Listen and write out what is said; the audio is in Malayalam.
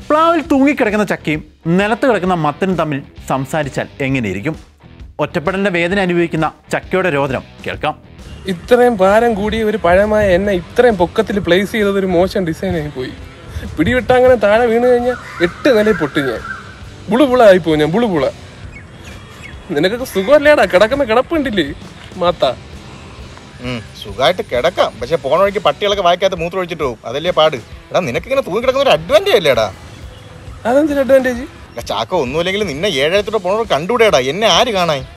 പ്ലാവിൽ തൂങ്ങിക്കിടക്കുന്ന ചക്കയും നിലത്ത് കിടക്കുന്ന മത്തനും തമ്മിൽ സംസാരിച്ചാൽ എങ്ങനെയിരിക്കും ഒറ്റപ്പെടലിന്റെ വേദന അനുഭവിക്കുന്ന ചക്കയുടെ രോദനം കേൾക്കാം ഇത്രയും ഭാരം കൂടിയ ഒരു പഴമായ എന്നെ ഇത്രയും പൊക്കത്തിൽ പ്ലേസ് ചെയ്തത് ഒരു മോശം ഡിസൈൻ ആയി പോയി പിടിവിട്ട അങ്ങനെ താഴെ വീണ് കഴിഞ്ഞാൽ എട്ട് നിലയിൽ പൊട്ടി ഞാൻ ബുളുബുള ആയിപ്പോ ഞാൻ ബുളുബുള നിനക്കൊക്കെ സുഖമല്ലേടാ കിടക്കുന്ന കിടപ്പുണ്ടില്ലേ മാത്ത ഉം, സുഖമായിട്ട് കിടക്കാം പക്ഷെ പോണ വഴിക്ക് പട്ടികളൊക്കെ വായിക്കാത്ത മൂത്രം ഒഴിച്ചിട്ട് പോകും അതല്ലേ പാട് എടാ നിനക്കിങ്ങനെ തൂങ്ങി കിടക്കുന്ന ഒരു അഡ്വാൻറ്റേജ് അല്ലേടാ അതെന്തൊരു അഡ്വാൻറ്റേജ് എടാ, ചാക്ക ഒന്നുമില്ലെങ്കിൽ നിന്നെ ഏഴായിരത്തോടെ പോണവർ കണ്ടുകൂടെടാ എന്നെ ആര് കാണാൻ